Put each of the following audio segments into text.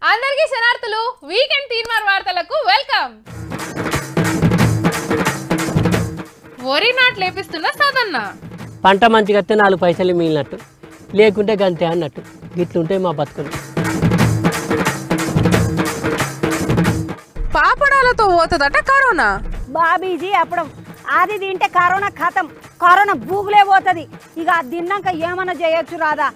అందరికీ శనార్థులు వీకెండ్ తీన్మార్ వార్తలకు వెల్కమ్ వరి నాట్లు లేపిస్తున్న సదన్న పంట మంచిగా వస్తే నాలుగు పైసలు మిగిలినట్టు లేకుంటే గంతే అన్నట్టు గిట్లుంటే మా బతుకులు పాపడాలతో పోతుందట కరోనా బాబీజీ అప్పుడు అది తింటే కరోనా ఖతం కరోనా బూగులే పోతుంది ఇక అది తిన్నాక ఏమన్నా చేయొచ్చు రాదా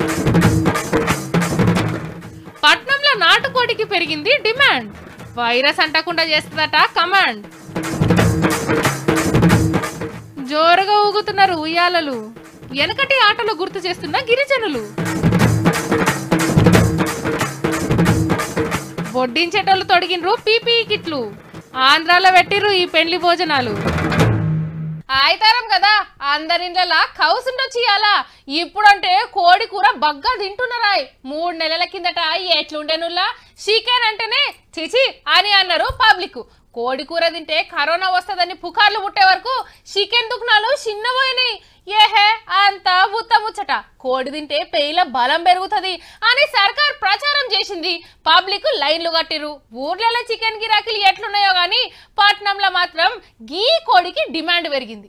పట్నంలో నాటుకోడికి పెరిగింది డిమాండ్ వైరస్ అంటకుండా చేస్తుందట కమాండ్ జోరుగా ఊగుతున్నారు ఉయ్యాలలు వెనకటి ఆటలు గుర్తు చేస్తున్న గిరిజనులు వడ్డించేటోళ్ళు తొడిగినరు పీపీ కిట్లు ఆంధ్రాలో పెట్టిర్రు ఈ పెళ్లి భోజనాలు ఆయితారం కదా అందరిండ్లలా కౌసు ఉండొచ్చు ఇయాల ఇప్పుడంటే కోడి కూర బగ్గా తింటున్నారాయ్ మూడు నెలల కిందట ఎట్లుండేనుల్లా చికెన్ అంటేనే చిచి అని అన్నారు పబ్లిక్ కోడి కూర తింటే కరోనా వస్తుందని పుకార్లు పుట్టే వరకు చికెన్ దుకాణాలు చిన్నపోయినాయి ఏహే అంత ముచ్చట కోడి తింటే పెయిల బలం పెరుగుతుంది అని సర్కార్ ప్రచారం చేసింది పబ్లిక్ లైన్లు కట్టిరు ఊర్లలో చికెన్ గిరాకీలు ఎట్లున్నాయో గానీ పట్నంలో మాత్రం గీ కోడికి డిమాండ్ పెరిగింది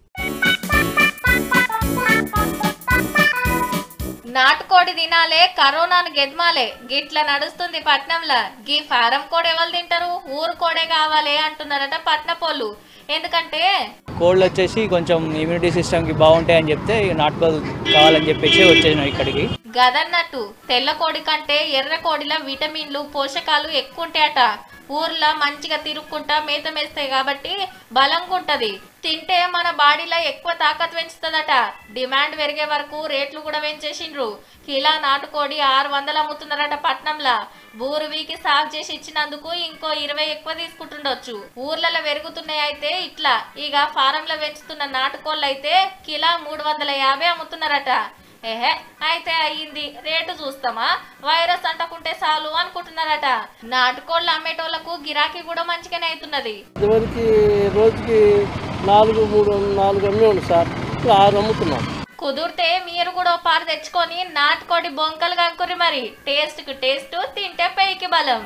నాటుకోడి తినాలే కరోనాను గెదమాలే గిట్ల నడుస్తుంది పట్నంలో గీ ఫారం కోడి ఎవరు తింటారు ఊరు కోడే కావాలి అంటున్నారట పట్నపోళ్ళు ఎందుకంటే కోళ్ళు వచ్చేసి కొంచెం ఇమ్యూనిటీ సిస్టమ్కి బాగుంటాయని చెప్తే ఇక నాటుకోలు కావాలని చెప్పేసి వచ్చేసినాం ఇక్కడికి గదన్నట్టు తెల్ల కోడి కంటే ఎర్ర కోడిలో విటమిన్లు పోషకాలు ఎక్కువ ఉంటాయట ఊర్లో మంచిగా తిరుక్కుంటా మేత మేస్తాయి కాబట్టి బలంగా ఉంటది తింటే మన బాడీలో ఎక్కువ తాకత్ పెంచుతుందట డిమాండ్ పెరిగే వరకు రేట్లు కూడా పెంచేసిండ్రు కిలా నాటుకోడి ఆరు వందలు అమ్ముతున్నారట పట్నంలో బూరువీకి సాగు చేసి ఇచ్చినందుకు ఇంకో ఇరవై ఎక్కువ తీసుకుంటుండొచ్చు ఊర్లలో పెరుగుతున్నాయి అయితే ఇట్లా ఇక ఫారంలో పెంచుతున్న నాటుకోళ్ళు అయితే కిలా మూడు వందల యాభై అమ్ముతున్నారట ఏహే అయితే అయ్యింది రేటు చూస్తామా వైరస్ అంటకుంటే చాలు అనుకుంటున్నారట నాటుకోళ్ళు అమ్మేటోళ్లకు గిరాకీ కూడా మంచిగానే అవుతున్నది ఇదివరకు రోజుకి నాలుగు మూడు నాలుగు అమ్మేవాడు సార్ ఇప్పుడు ఆరు అమ్ముతున్నాం కుదిరితే మీరు కూడా ఓ పారు తెచ్చుకొని నాటుకోడి బొంకలు కంకురి మరి టేస్ట్ కు టేస్ట్ తింటే పైకి బలం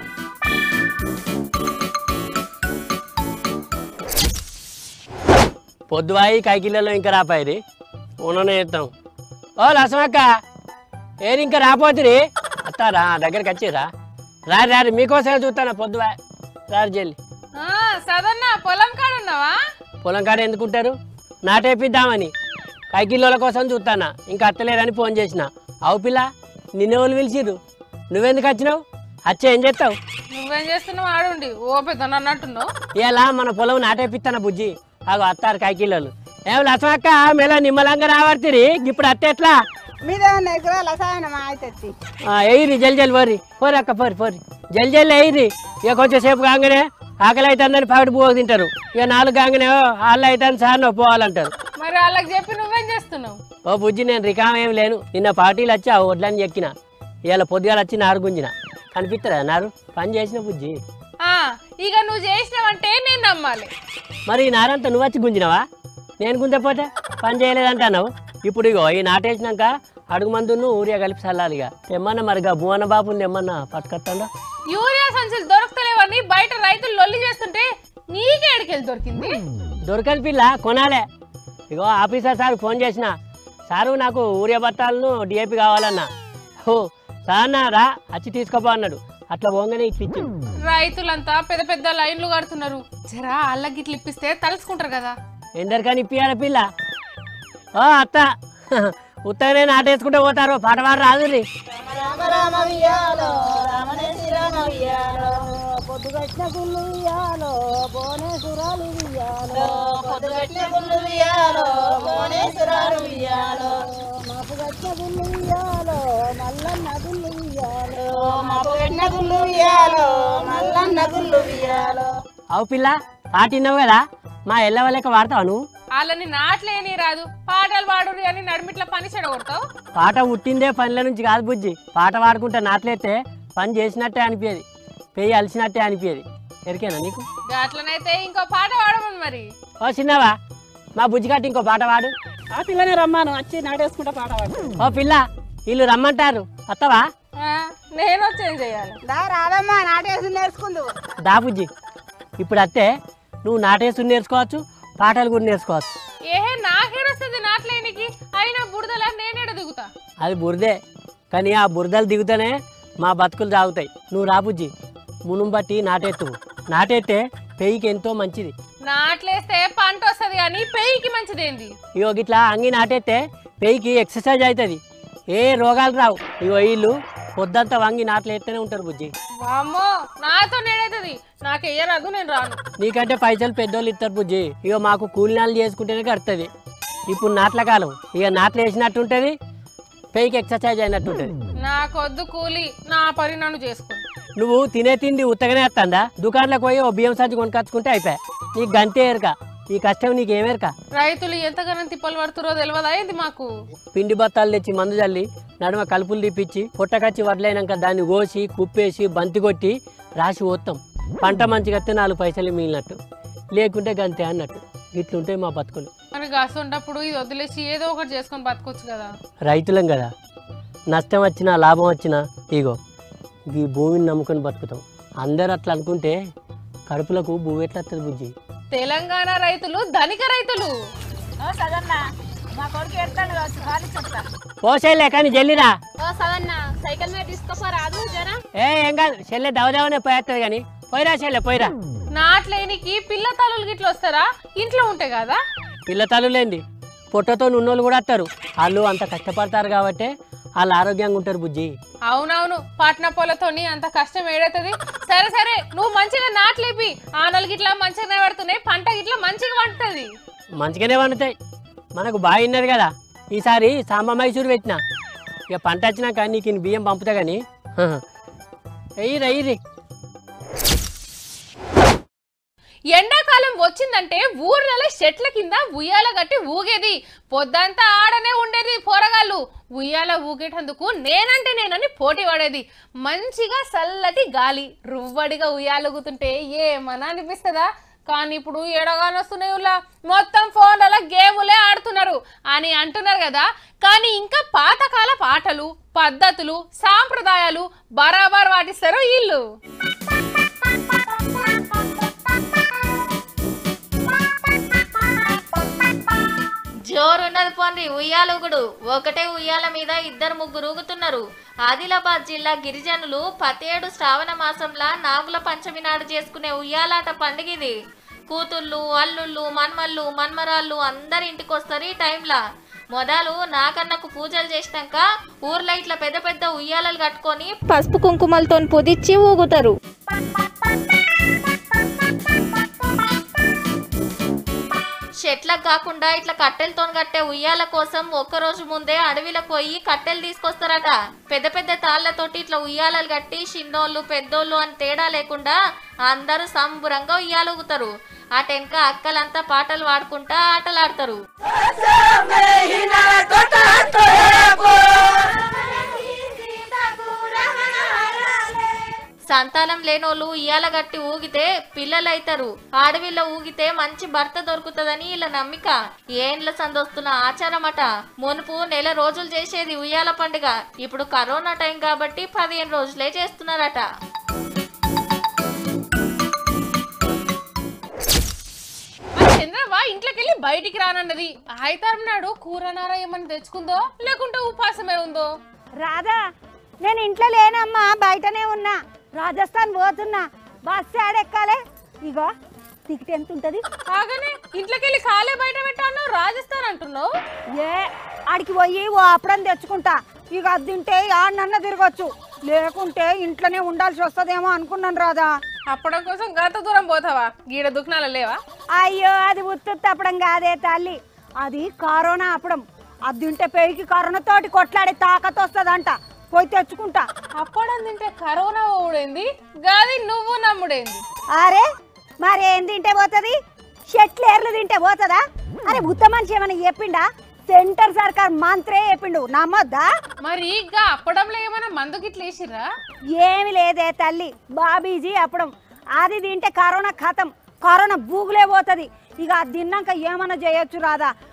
పొద్దువాయి కైకిళ్ళలో ఇంకా రాపాయి ఓననే చేస్తాం ఓ లసమక్క ఏరి ఇంకా రాపోతురి వస్తారా దగ్గరికి వచ్చిరా రారి రారి మీకోసమే చూస్తాను పొద్దువా రారి జల్లి ఆ, సదన్న పొలం కాడున్నావా పొలం కాడ ఎందుకుంటారు నాటేపిద్దామని కైకిల్లోల కోసం చూస్తానా ఇంకా అత్తలేరని ఫోన్ చేసిన అవు పిల్ల నిన్నెవరు పిలిచిర్రు నువ్వెందుకు వచ్చినావు వచ్చి ఏం చేస్తావు నువ్వేం చేస్తున్నావు ఆడుండి ఓ పెద్ద అన్నట్టున్నావు ఇలా మన పొలం నాటేపిస్తాన బుజ్జి అగో అత్తారు కాకిలోలు ఏం లసమక్క మెల్ల నిమ్మలంగా రావర్తిరి ఇప్పుడు అత్త ఎట్లా మీదేమన్నా ఎగురా లసాయనమా అయితే ఆ, ఎయ్యిరి జల్ జల్ పోరి పోరి అక్క పోరి పోరి జల్ జల్ ఎయ్యిరి ఇక కొంచెం సేపు కాగానే ఆకలి అవుతుందని పగటి పువ్వు తింటారు ఇక నాలుగు కాగానే వాళ్ళు అవుతుంది సార్ నువ్వు పోవాలంటారు మరి వాళ్ళకి చెప్పి నువ్వేం చేస్తున్నావు ఓ బుజ్జి నేను రికామ్ ఏం లేను నిన్న పార్టీలు వచ్చి ఆ వడ్లని ఎక్కిన ఇవాళ పొద్దుగాల వచ్చి నారు గుంజిన కనిపిస్తారా నారు పని చేసిన బుజ్జి ఆ, ఇక నువ్వు చేసినావంటే నేను నమ్మాలి మరి ఈ నారంతా నువ్వు వచ్చి గుంజినవా నేను గుంజపోతే పని చేయలేదంటున్నావు ఇప్పుడు ఇగో ఈ నాటేసినాక అడుగు మందును ఊరియా కలిపి చల్లాలి ఇక తెమ్మన్నా మరి గా భువన బాబుని తెమ్మన్నా పట్టుకొస్తాడా యూరియా సంచులు దొరకలేవని బయట రైతులు లొల్లి చేస్తుంటే నీకే ఎడికెళ్ళి దొరికింది దొరకని పిల్ల కొనాలే ఇగో ఆఫీసర్ సార్ ఫోన్ చేసిన సారు నాకు ఊరియా బత్తాలను డిఏపి కావాలన్నా ఓ సార్ రా వచ్చి తీసుకోపో అన్నాడు అట్లా పోగానే ఇప్పించు రైతులంతా పెద్ద పెద్ద లైన్లు కడుతున్నారు జరా అల్లకి ఇట్లా ఇప్పిస్తే తలుచుకుంటారు కదా ఎందరికని ఇప్పియాల పిల్ల ఓ అత్త ఉత్తగానే నాటేసుకుంటే పోతారు పాట పాట రాదు రీ పొద్దుగట్టిన గుళ్ళు ఇయ్యాలో బోనే సురాలు ఇయ్యాలో మాపు గట్టిన గుళ్ళు ఇయ్యాలో మల్లన్న గుళ్ళు ఇయ్యాలో అవు పిల్ల పాట విన్నావు కదా మా ఎల్లవ లెక్క వాడతావు నువ్వు వాళ్ళని నాట్లేని రాదు పాటలు పాడురు అని నడిమిట్ల పని చెడగొడతావు పాట పుట్టిందే పనిల నుంచి కాదు బుజ్జి పాట పాడుకుంటే నాట్లయితే పని చేసినట్టే అనిపించేది పెయ్యి అలిసినట్టే అనిపించేది ఎరికేనా నీకు అట్లనైతే ఇంకో పాట పాడమని మరి ఓ చిన్నవా మా బుజ్జి కట్టి ఇంకో పాట పాడు ఆ పిల్లనే రమ్మాను వచ్చి నాటేసుకుంటా పాట పాడు ఓ పిల్ల వీళ్ళు రమ్మంటారు వస్తావా ఆ, నేను వచ్చేం చేయాలి దా రాదమ్మా నాటేసి నేర్చుకుందు దా బుజ్జి ఇప్పుడు అత్తే నువ్వు నాటేసుకుని నేర్చుకోవచ్చు పాటలు కూడా నేర్చుకోవచ్చు ఏహే నాకేడొస్తుంది నాట్లేనికి అయినా బురదలా నేనేడ దిగుతా అది బురదే కానీ ఆ బురదలు దిగుతూనే మా బతుకులు సాగుతాయి నువ్వు రా బుజ్జి మునుం బట్టి నాటెత్తు నాటెత్తే పెయ్యికి ఎంతో మంచిది నాట్లేస్తే పంట వస్తుంది కానీ పెయ్యికి మంచిదేంది ఇగో గిట్లా అంగి నాటెత్తే పెయ్యికి ఎక్సర్సైజ్ అవుతుంది ఏ రోగాలు రావు ఇగో వీళ్ళు పొద్దంతా వంగి నాట్లు ఎత్తనే ఉంటారు బుజ్జి వామ్మో నాతో నేడైతుంది నాకు ఎయ్యరాదు నేను రాను నీకంటే పైసలు పెద్దోళ్ళు ఇస్తారు బుజ్జి ఇక మాకు కూలినాలు చేసుకుంటేనే కడుతుంది ఇప్పుడు నాట్ల కాలం ఇక నాట్లు వేసినట్టు ఉంటుంది పెయికి ఎక్సర్సైజ్ అయినట్టు ఉంటుంది నాకొద్దు కూలి నా పని నన్ను చేసుకో నువ్వు తినే తిండి ఉత్తగానే వస్తుందా దుకాణంలోకి పోయి ఓ బియ్యం సంచి కొనుకొచ్చుకుంటే అయిపోయా నీకు గంతే ఎరక ఈ కష్టం నీకు ఏమేరక రైతులు ఎంతగానో తిప్పలు పడుతురో తెలియదా ఏంది మాకు పిండి బత్తాలు తెచ్చి మందు చల్లి నడుమ కలుపులు తీపిచ్చి పుట్టకచ్చి వడ్లైనాక దాన్ని కోసి కుప్పేసి బంతి కొట్టి రాసి పోతాం పంట మంచిగా వస్తే నాలుగు పైసలు మిగిలినట్టు లేకుంటే గంతే అన్నట్టు ఇట్లుంటాయి మా బతుకులు మరి గాసుంటప్పుడు ఇది వదిలేసి ఏదో ఒకటి చేసుకొని బతకొచ్చు కదా రైతులం కదా నష్టం వచ్చినా లాభం వచ్చినా ఇగో ఈ భూమిని నమ్ముకొని బతుకుతాం అందరు అట్లా అనుకుంటే కడుపులకు భూమి ఎట్లా వస్తుంది బుజ్జి తెలంగాణ రైతులు ధనిక రైతులు సదన్న మా కొడుకు ఎడతాడు కావచ్చు ఖాళీ చెప్తా పోసేలే కానీ జల్లిరా ఓ సదన్న సైకిల్ మీద తీసుకోపోరాదు జరా ఏ ఏం కాదు చెల్లె దవదవనే పోయేస్తుంది కానీ పోయిరా చెల్లె పోయిరా నాట్లేనికి పిల్ల తల్లులు గిట్ల వస్తారా ఇంట్లో ఉంటాయి కదా పిల్ల తల్లులేంది పొట్టతో ఉన్నోళ్ళు కూడా వస్తారు వాళ్ళు అంత కష్టపడతారు కాబట్టి వాళ్ళు ఆరోగ్యంగా ఉంటారు బుజ్జి అవునవును పాట్నా పొలతోని అంత కష్టం ఏడవుతుంది సరే సరే నువ్వు మంచిగా నాట్లేపి ఆనలు గిట్లా మంచిగానే పడుతున్నాయి పంట గిట్లా మంచిగా పండుతుంది మంచిగానే వండుతాయి మనకు బాగా ఉన్నది కదా ఈసారి సాంబ మైసూరు పెట్టిన ఇక పంట వచ్చినాక నీకు ఇన్ని బియ్యం పంపుతా కానీ ఎయ్యిరా ఎయ్యిరి ఎండాకాలం వచ్చిందంటే ఊర్లలో చెట్ల కింద ఉయ్యాల గట్టి ఊగేది పొద్దంతా ఆడనే ఉండేది పోరగాళ్ళు ఉయ్యాల ఊగేటందుకు నేనంటే నేనని పోటీ పడేది మంచిగా చల్లటి గాలి రువ్వడిగా ఉయ్యాలుగుతుంటే ఏమన్నా అనిపిస్తుందా కానీ ఇప్పుడు ఎడగాని వస్తున్నాయి ఉల్లా మొత్తం ఫోన్లలో గేములే ఆడుతున్నారు అని అంటున్నారు కదా కానీ ఇంకా పాతకాల పాటలు పద్ధతులు సాంప్రదాయాలు బరాబర్ వాటిస్తారు వీళ్ళు జోరున్నది పోండి ఉయ్యాలుగుడు ఒకటే ఉయ్యాల మీద ఇద్దరు ముగ్గురు ఊగుతున్నారు ఆదిలాబాద్ జిల్లా గిరిజనులు పతేడు శ్రావణ మాసంలా నాగుల పంచమి నాడు చేసుకునే ఉయ్యాలాట పండుగ ఇది కూతుళ్ళు అల్లుళ్ళు మన్మళ్ళు మన్మరాళ్ళు అందరి ఇంటికి వస్తారు ఈ టైంలా మొదలు నాకన్నకు పూజలు చేసినాక ఊర్లో ఇట్లా పెద్ద పెద్ద ఉయ్యాలలు కట్టుకొని పసుపు కుంకుమలతో పుదిచ్చి ఊగుతారు చెట్లకు కాకుండా ఇట్లా కట్టెలతో కట్టే ఉయ్యాల కోసం ఒక్క రోజు ముందే అడవిలకు పోయి కట్టెలు తీసుకొస్తారట పెద్ద పెద్ద తాళ్లతోటి ఇట్లా ఉయ్యాలలు కట్టి చిన్నోళ్ళు పెద్దోళ్ళు అని తేడా లేకుండా అందరూ సంబురంగా ఉయ్యాలుగుతారు ఆ టెనక అక్కలంతా పాటలు పాడుకుంటా ఆటలాడతారు సంతానం లేనోళ్ళు ఉయ్యాల గట్టి ఊగితే పిల్లలైతారు ఆడవిల్ల ఊగితే మంచి భర్త దొరుకుతుందని ఇలా నమ్మిక ఏండ్ల సందొస్తున్న ఆచారమట మునుపు నెల రోజులు చేసేది ఉయ్యాల పండుగ ఇప్పుడు కరోనా టైం కాబట్టి పదిహేను రోజులే చేస్తున్నారట మరి చంద్రవ్వ ఇంట్లోకి వెళ్ళి బయటికి రానన్నది ఆయితారం నాడు కూరనార ఏమని తెచ్చుకుందో లేకుంటే ఉపాసమే ఉందో రాధా నేను ఇంట్లో లేనమ్మా బయటనే ఉన్నా రాజస్థాన్ పోతున్నా బస్ ఎక్కాలే ఇగో టికెట్ ఎంత ఉంటుంది కాగానే ఇంట్లోకి వెళ్ళి కాలే బయట పెట్టాను రాజస్థాన్ అంటున్నావు ఏ ఆడికి పోయి ఓ అప్పుడం తెచ్చుకుంటా ఇక అది తింటే ఆడనన్న తిరగచ్చు లేకుంటే ఇంట్లోనే ఉండాల్సి వస్తుందేమో అనుకున్నాను రాదా అప్పడం కోసం గంత దూరం పోతావా గీడ దుఃఖనాలు లేవా అయ్యో అది ఉత్తుత్తి అప్పడం కాదే తల్లి అది కరోనా అప్పడం అది తింటే పెయికి కరోనా తోటి కొట్లాడే తాకత్ వస్తుందంట పోయి తెచ్చుకుంటా అప్పడం తింటే కరోనా ఓడైంది గాది నువ్వు నమ్ముడైంది అరే మరి ఏం తింటే పోతుంది షెట్లేర్లు తింటే పోతుందా అరే ఉత్త మనిషి ఏమైనా చెప్పిండా సెంటర్ సర్కార్ మంత్రే చెప్పిండు నమ్మొద్దా మరి ఇక అప్పడంలో ఏమైనా మందు గిట్ల వేసిర్రా ఏమి లేదే తల్లి బాబీజీ అప్పడం అది తింటే కరోనా ఖతం కరోనా బూగులే పోతుంది ఇక అది తిన్నాక ఏమన్నా చేయొచ్చు రాదా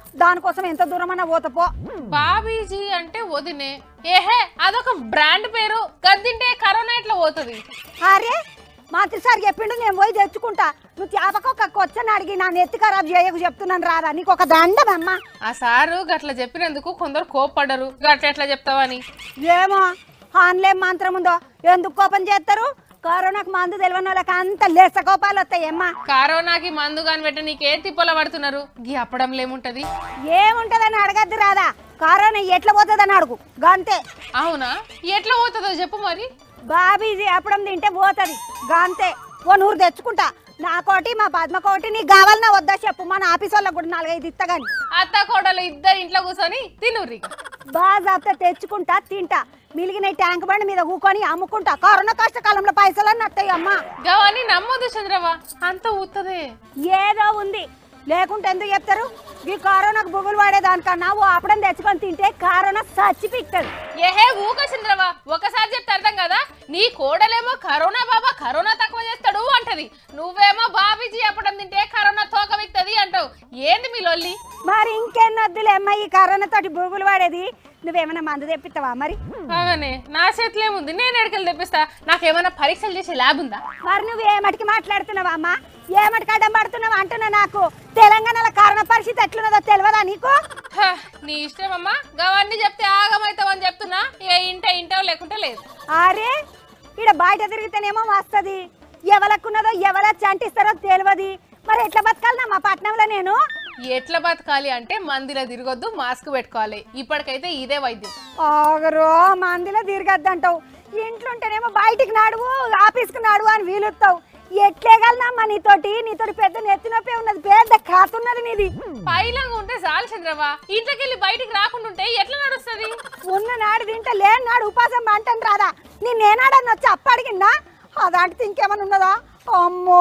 దానికోసం ఎంత దూరమన్నా పోతపో బాబీజీ అంటే వదినే ఏహే అదొక బ్రాండ్ పేరు గద్దింటే కరోనా ఎట్లా పోతుంది అరే మంత్రి సార్ చెప్పిండు నేను పోయి తెచ్చుకుంటా నువ్వు చేపకొక కొచ్చని అడిగి నా నెత్తి ఖరాబ్ చేయకు చెప్తున్నాను రాదా నీకు ఒక దండం అమ్మా ఆ సారు గట్ల చెప్పినందుకు కొందరు కోప్పడ్డరు గట్ల ఎట్లా చెప్తావని ఏమో ఆన్లైన్ మంత్రం ఉందో ఎందుకు కోపం చేస్తారు కరోనాకు మందు తెలియని వాళ్ళకి అంత లేస కోపాలు వస్తాయి అమ్మా కరోనాకి మందు కాని పెట్టి నీకే తిప్పల పడుతున్నారు గీ అప్పడంలో ఏముంటది ఏముంటదని అడగద్దు రాదా కరోనా ఎట్లా పోతుందని అడుగు గంతే అవునా ఎట్లా పోతుందో చెప్పు మరి బాబీజీ అప్పడం తింటే పోతుంది గంతే ఓ నూరు తెచ్చుకుంటా నాకోటి మా పద్మకోటి నీకు కావాలన్నా వద్దా చెప్పు మన ఆఫీస్ వాళ్ళకి కూడా నాలుగైదు ఇత్తగాని అత్త కోడలు ఇద్దరు ఇంట్లో కూర్చొని తినుర్రి బాగా తెచ్చుకుంటా తింటా మిలిగిన ట్యాంక్ బండి మీద కూకొని అమ్ముకుంటా కరోనా కష్టకాలంలో పైసలన్నీ వస్తాయి అమ్మా గవని నమ్మదు చంద్రవా అంత ఊతదే ఏదో ఉంది లేకుంటే ఎందుకు చెప్తారు ఈ కరోనాకు బుగులు పడేదానికన్నా ఓ అప్పడం తెచ్చుకొని తింటే కరోనా చచ్చిపిస్తుంది ఏహే ఊక చంద్రవా ఒకసారి చెప్తే అర్థం కదా నీ కోడలేమో కరోనా బాబా కరోనా తక్కువ చేస్తాడు అంటది నువ్వేమో బాబీజీ చెప్పడం తింటే కరోనా తోక విక్తది అంటావు ఏంది మీ లొల్లి మరి ఇంకెన్నొద్దులే అమ్మ ఈ కరోనా తోటి బుగులు పడేది నువ్వేమైనా మందు తెప్పిస్తావా మరి అవనే నా చేతిలో ఏముంది నేను ఎడకెళ్ళి తెప్పిస్తా నాకేమైనా పరీక్షలు చేసే ల్యాబ్ ఉందా మరి నువ్వు ఏమటికి మాట్లాడుతున్నావా అమ్మా ఏమటికి అడ్డం పడుతున్నావు అంటున్నా నాకు తెలంగాణలో కరోనా పరిస్థితి ఎట్లున్నదో తెలియదా నీకు హ, నీ ఇష్టం అమ్మా గవన్నీ చెప్తే ఆగమైతావని చెప్తున్నా ఇక ఇంటే ఇంటో లేకుంటే లేదు అరే ఇక్కడ బయట తిరిగితేనేమో వస్తుంది ఎవలకున్నదో ఎవల చంటిస్తారో తెలియదు మరి ఎట్లా బతకాలన్నా మా పట్నంలో నేను ఎట్లా బతకాలి అంటే మందిలో తిరగొద్దు మాస్క్ పెట్టుకోవాలి ఇప్పటికైతే ఇదే వైద్యం ఆగరో మందిలో తిరగద్దంటావు ఇంట్లో ఉంటేనేమో బయటికి నడువు ఆఫీస్కి నడువు అని వీలుస్తావు ఎట్లేగలనమ్మా నీతోటి నీతోటి పెద్ద నెత్తి నొప్పి ఉన్నది పెద్ద ఖాత ఉన్నది నీది పైలంగా ఉంటే చాలు చంద్రవా ఇంట్లోకెళ్ళి బయటికి రాకుండా ఉంటే ఎట్లా నడుస్తుంది ఉన్న నాడు తింటే లేని నాడు ఉపాసం అంటాను రాదా నేనేనాడని వచ్చి అప్ప అడిగిందా అదాంటిది ఇంకేమైనా ఉన్నదా అమ్మో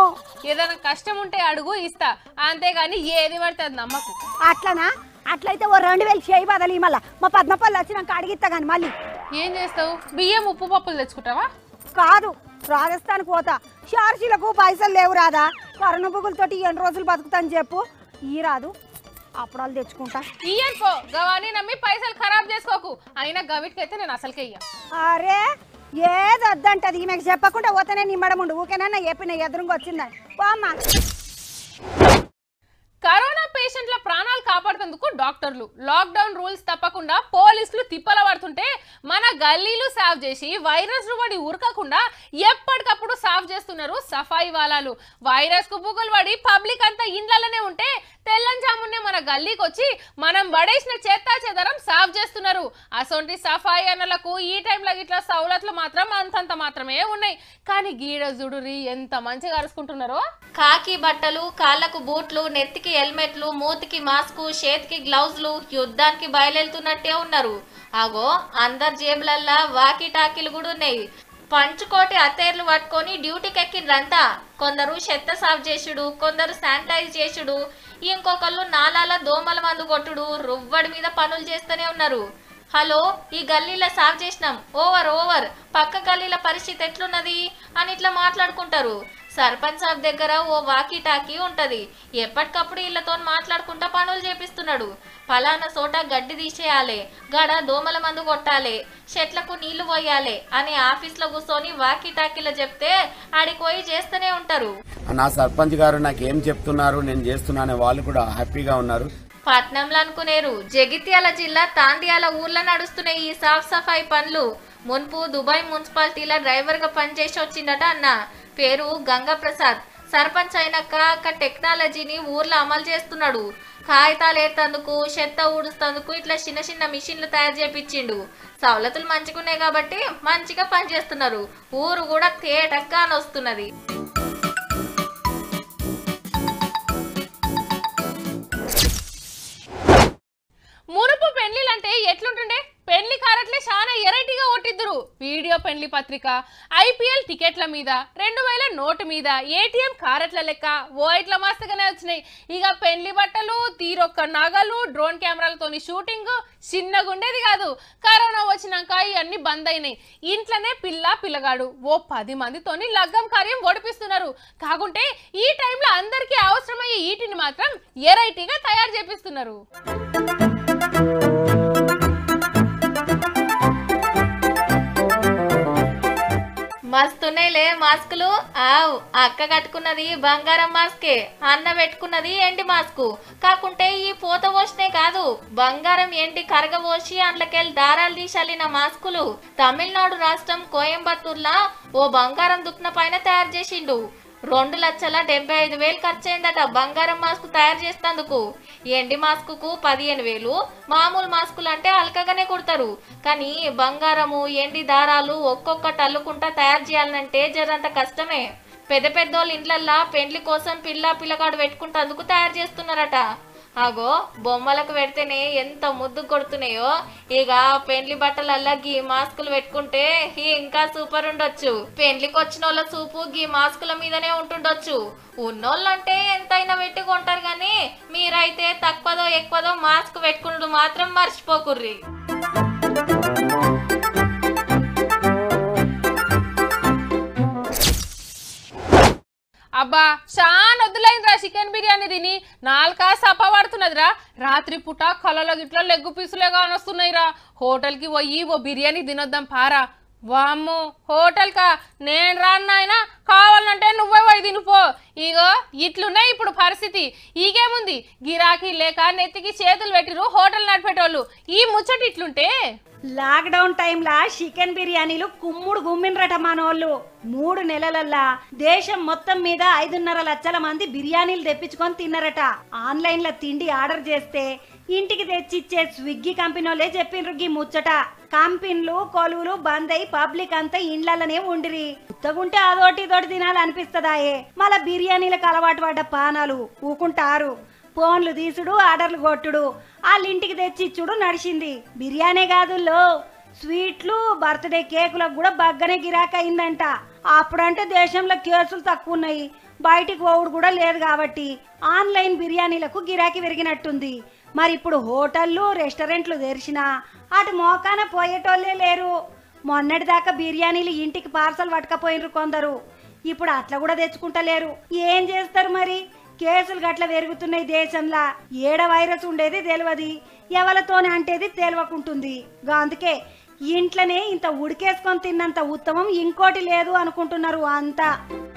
ఏదైనా కష్టం ఉంటే అడుగు ఇస్తా అంతేగాని ఏది పడితే అది నమ్మకు అట్లనా అట్లయితే ఓ రెండు వేలు చేయి బదలి మళ్ళా మా పద్మపల్లి వచ్చినాక అడిగిస్తా కానీ మళ్ళీ ఏం చేస్తావు బియ్యం ఉప్పు పప్పులు తెచ్చుకుంటావా కాదు రాజస్థాన్కి పోతా షార్జీలకు పైసలు లేవు రాదా కరోనా బుగులతోటి ఎన్ని రోజులు బతుకుతాని చెప్పు ఈ రాదు అప్పుడాలు తెచ్చుకుంటా ఇయ్యను పో గవాని నమ్మి పైసలు ఖరాబ్ చేసుకోకు అయినా గవిటికైతే నేను అసలుకే ఇయ్య అరే ఏది వద్దంటది ఈమెకు చెప్పకుండా పోతేనే నిమ్మడం ఉండు ఊకేనా చెప్పిన ఎదురుగా వచ్చిందని పోమ్మా కరోనా పేషెంట్ల ప్రాణాలు కాపాడుతందుకు డాక్టర్లు లాక్డౌన్ రూల్స్ తప్పకుండా పోలీసులు తిప్పల పడుతుంటే మన గల్లీలు సాఫ్ చేసి వైరస్ పడి ఉరకకుండా ఎప్పటికప్పుడు సాఫ్ చేస్తున్నారు సఫాయి వాలాలు వైరస్ కు బుగులు పడి పబ్లిక్ అంతా ఇండ్లలోనే ఉంటే తెల్లంజామునే మన గల్లీకి వచ్చి మనం పడేసిన చెత్త చెదరం సాఫ్ చేస్తున్నారు అసొంటి సఫాయి అన్నలకు ఈ టైంలో ఇట్లా సౌలతులు మాత్రం అంతంత మాత్రమే ఉన్నాయి కానీ గీడ జుడురి ఎంత మంచిగా అరుచుకుంటున్నారో కాకి బట్టలు కాళ్ళకు బూట్లు నెత్తికి హెల్మెట్లు మూతికి మాస్కు చేతికి గ్లౌజులు యుద్ధానికి బయలుదేరుతున్నట్టే ఉన్నారు అగో అందరి జేబులల్లా వాకి టాకీలు కూడా ఉన్నాయి పంచుకోటి అత్తేర్లు పట్టుకొని డ్యూటీకి ఎక్కిండ్రంతా కొందరు చెత్త సాఫ్ చేసుడు కొందరు శానిటైజ్ చేసుడు ఇంకొకళ్ళు నాలాల దోమల మందు కొట్టుడు రువ్వడి మీద పనులు చేస్తూనే ఉన్నారు హలో ఈ గల్లీలో సాఫ్ చేసినాం ఓవర్ ఓవర్ పక్క గల్లీల పరిస్థితి ఎట్లున్నది అని ఇట్లా మాట్లాడుకుంటారు సర్పంచ్ సాబ్ దగ్గర ఓ వాకీ టాకీ ఉంటది ఎప్పటికప్పుడు వీళ్ళతో మాట్లాడుకుంటా పనులు చేపిస్తున్నాడు ఫలానా చోట గడ్డి తీసేయాలి గడ దోమల మందు కొట్టాలి చెట్లకు నీళ్లు పోయాలి అని ఆఫీస్లో కూర్చొని వాకీ టాకీలో చెప్తే ఆడికి పోయి చేస్తూనే ఉంటారు నా సర్పంచ్ గారు నాకు ఏం చెప్తున్నారు నేను చేస్తున్నానే వాళ్ళు కూడా హ్యాపీగా ఉన్నారు పట్నంలో అనుకునేరు జగిత్యాల జిల్లా తాండియాల ఊర్లో నడుస్తున్న ఈ సాఫ్ సఫాయి పనులు మున్పు దుబాయ్ మున్సిపాలిటీలో డ్రైవర్ గా పనిచేసి వచ్చిందట అన్న పేరు గంగా ప్రసాద్ సర్పంచ్ అయినాక ఒక టెక్నాలజీని ఊర్లో అమలు చేస్తున్నాడు కాగితాలు ఏర్తందుకు చెత్త ఊడుస్తందుకు ఇట్లా చిన్న చిన్న మిషన్లు తయారు చేపించిండు సవలతులు మంచిగున్నాయి కాబట్టి మంచిగా పనిచేస్తున్నారు ఊరు కూడా తేటగా వస్తున్నది మునుపు పెళ్లిలంటే ఎట్లుంటుండే పెళ్లి కారట్లే చాలా ఎరైటీగా కొట్టిద్దురు వీడియో పెండ్లి పత్రిక ఐపీఎల్ టికెట్ల మీద రెండు వేల నోటు మీద ఏటీఎం కారెట్ల లెక్క ఓ ఇట్ల మస్తుగానే వచ్చినాయి ఇక పెండ్లి బట్టలు తీరొక్క నగలు డ్రోన్ కెమెరాలతోని షూటింగ్ చిన్నగుండేది కాదు కరోనా వచ్చినాక ఇవన్నీ బంద్ అయినాయి ఇంట్లోనే పిల్ల పిల్లగాడు ఓ పది మందితోని లగ్గం కార్యం ఓడిపిస్తున్నారు కాకుంటే ఈ టైంలో అందరికీ అవసరమయ్యే ఈటిని మాత్రం ఎరైటీగా తయారు చేపిస్తున్నారు మస్తున్నాయిలే మాస్కులు ఆవ్ అక్క కట్టుకున్నది బంగారం మాస్కే అన్న పెట్టుకున్నది ఎండి మాస్కు కాకుంటే ఈ పూత పోసినే కాదు బంగారం ఎండి కరగబోసి అందులోకెళ్ళి దారాలు తీసల్లిన మాస్కులు తమిళనాడు రాష్ట్రం కోయంబత్తూర్లా ఓ బంగారం దుక్న పైన తయారు చేసిండు రెండు లక్షల డెబ్బై ఐదు వేలు ఖర్చు అయిందట బంగారం మాస్క్ తయారు చేసేందుకు ఎండి మాస్కుకు పదిహేను వేలు మామూలు మాస్కులు అంటే అల్కగానే కుడతారు కానీ బంగారము ఎండి దారాలు ఒక్కొక్కటి అల్లుకుంటా తయారు చేయాలంటే జరంత కష్టమే పెద్ద పెద్దోళ్ళ ఇండ్లల్లా పెండ్లి కోసం పిల్ల పిల్లగాడు పెట్టుకుంటందుకు తయారు చేస్తున్నారట అగో బొమ్మలకు పెడితేనే ఎంత ముద్దు కొడుతున్నాయో ఇక పెండ్లి బట్టలల్లా గీ మాస్కులు పెట్టుకుంటే ఈ ఇంకా సూపర్ ఉండొచ్చు పెండ్లికి వచ్చిన వాళ్ళ చూపు గీ మాస్కుల మీదనే ఉంటుండొచ్చు ఉన్నోళ్ళంటే ఎంతైనా పెట్టి కొంటారు కానీ మీరైతే తక్కువదో ఎక్కువదో మాస్క్ పెట్టుకున్నది మాత్రం మర్చిపోకుర్రి అబ్బా చాలా వద్దులైందిరా చికెన్ బిర్యానీ తిని నాలుకా సప పడుతున్నదిరా రాత్రి పూట కళ్ళలో గిట్ల లెగ్గు పీసులే కానొస్తున్నాయిరా హోటల్కి పోయి ఓ బిర్యానీ తినొద్దాం పారా వామ్మో హోటల్కా నేను రాను నాయనా కావాలంటే నువ్వే పోయి తినిపో ఇగో ఇట్లున్నాయి ఇప్పుడు పరిస్థితి ఈగేముంది గిరాకీ లేక నెత్తికి చేతులు పెట్టిరు హోటల్ నడిపేటోళ్ళు ఈ ముచ్చట ఇట్లుంటే లాక్డౌన్ టైంలా చికెన్ బిర్యానీలు కుమ్ముడు గుమ్మిన్రట మనోళ్ళు మూడు నెలలల్లా దేశం మొత్తం మీద ఐదున్నర లక్షల మంది బిర్యానీలు తెప్పించుకొని తిన్నారట ఆన్లైన్ లో తిండి ఆర్డర్ చేస్తే ఇంటికి తెచ్చిచ్చే స్విగ్గీ కంపెనీ వాళ్ళే చెప్పిండ్రు గీ ముచ్చట కంపెనీలు కొలువులు బంద్ అయి పబ్లిక్ అంతా ఇండ్లనే ఉండిరి ఉత్తగుంటే అదోటి ఇదోటి తినాలనిపిస్తదాయే మళ్ళా బిర్యానీలకు అలవాటు పడ్డ పానాలు ఊకుంటారు ఫోన్లు తీసుడు ఆర్డర్లు కొట్టుడు వాళ్ళ ఇంటికి తెచ్చి ఇచ్చుడు నడిచింది బిర్యానీ కాదుల్లో స్వీట్లు బర్త్డే కేకులకు కూడా బగ్గనే గిరాక్ అయిందంట అప్పుడంటే దేశంలో కేసులు తక్కువ ఉన్నాయి బయటికి పోవుడు కూడా లేదు కాబట్టి ఆన్లైన్ బిర్యానీలకు గిరాకీ పెరిగినట్టుంది మరి ఇప్పుడు హోటళ్ళు రెస్టారెంట్లు తెరిచినా అటు మోకాన పోయేటోళ్ళే లేరు మొన్నటిదాకా బిర్యానీలు ఇంటికి పార్సల్ పట్టుకపోయినరు కొందరు ఇప్పుడు అట్లా కూడా తెచ్చుకుంటలేరు ఏం చేస్తారు మరి కేసులు గట్ల పెరుగుతున్నాయి దేశంలా ఏడ వైరస్ ఉండేది తెలియదు ఎవలతోనే అంటేది తెలియకుంటుంది గా అందుకే ఇంట్లోనే ఇంత ఉడికేసుకొని తిన్నంత ఉత్తమం ఇంకోటి లేదు అనుకుంటున్నారు అంతా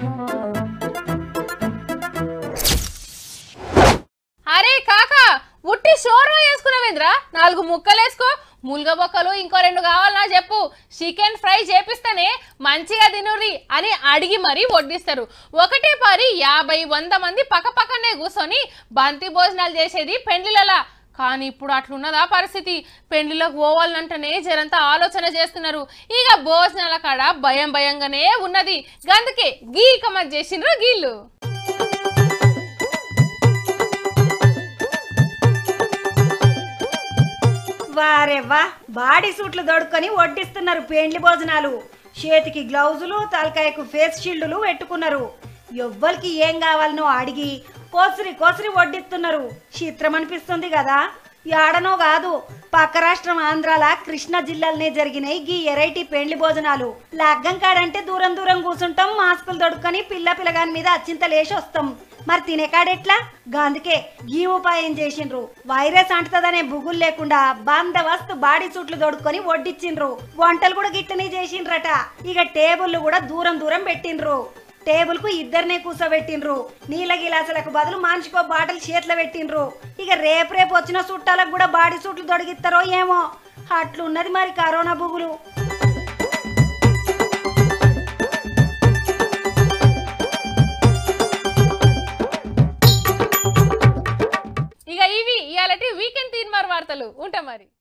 అరే కాకా ఉట్టి షోర్మా వేసుకున్నావేంద్రా నాలుగు ముక్కలు వేసుకో ముల్గ బొక్కలు ఇంకో రెండు కావాలన్నా చెప్పు చికెన్ ఫ్రై చేపిస్తేనే మంచిగా తినుర్రి అని అడిగి మరీ వడ్డిస్తారు ఒకటే పారి యాభై వంద మంది పక్క పక్కనే కూర్చొని బంతి భోజనాలు చేసేది పెండ్లిలలా కానీ ఇప్పుడు అట్లున్నదా పరిస్థితి పెండ్లిలకు పోవాలంటేనే జరంతా ఆలోచన చేస్తున్నారు ఇక భోజనాల కాడ భయం భయంగానే ఉన్నది గందుకే గీకమత్ చేసిండ్రు గీళ్ళు వారే వా బాడీ సూట్లు దొడుకొని వడ్డిస్తున్నారు పెండ్లి భోజనాలు చేతికి గ్లౌజులు తలకాయకు ఫేస్ షీల్డులు పెట్టుకున్నారు ఎవ్వరికి ఏం కావాలనో అడిగి కోసిరి కోసిరి వడ్డిస్తున్నారు చిత్రం అనిపిస్తుంది కదా యాడనో కాదు పక్క రాష్ట్రం ఆంధ్రాల కృష్ణా జిల్లాలనే జరిగినాయి గీ ఎరైటీ పెండ్లి భోజనాలు లగ్గం కాడంటే దూరం దూరం కూర్చుంటాం మాస్కులు దొడుకొని పిల్ల పిల్లగాని మీద అచ్చింతలేసి వస్తాం మరి తినేకాడెట్లా గాందుకే ఈ ఉపాయం చేసిండ్రు వైరస్ అంటుతుందనే బుగులు లేకుండా బందవస్తు బాడీ సూట్లు దొడుకొని వడ్డిచ్చిండ్రు వంటలు కూడా గిట్టనే చేసిండ్రట ఇక టేబుల్లు కూడా దూరం దూరం పెట్టిండ్రు టేబుల్ కు ఇద్దరినే కూర్చోబెట్టిండ్రు నీళ్ళ గిలాసులకు బదులు మనిషికో బాటలు చేతిలో పెట్టిండ్రు ఇక రేపు రేపు వచ్చిన చుట్టాలకు కూడా బాడీ సూట్లు దొడిగిస్తారో ఏమో అట్లున్నది మరి కరోనా బుగులు ఇక ఇవి ఇవాళ వీకెండ్ తీన్మార్ వార్తలు ఉంటా మరి